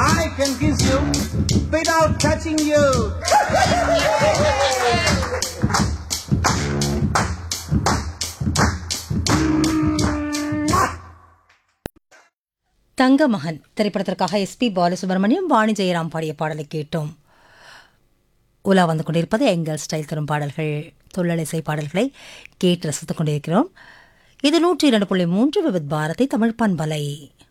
I can kiss you without touching you. தங்க மகன் திரைப்படத்திற்காக எஸ்பி பாலசுப்ரமணியம் வாணி ஜெயராம் பாடிய பாடலை கேட்டோம் உலா வந்து கொண்டிருப்பது எங்கள் ஸ்டைல் தரும் பாடல்கள் தொழிலிசை பாடல்களை கேட்டு ரசித்துக் கொண்டிருக்கிறோம் இது நூற்றி இரண்டு புள்ளி மூன்று விவித் பாரதி தமிழ் பண்பலை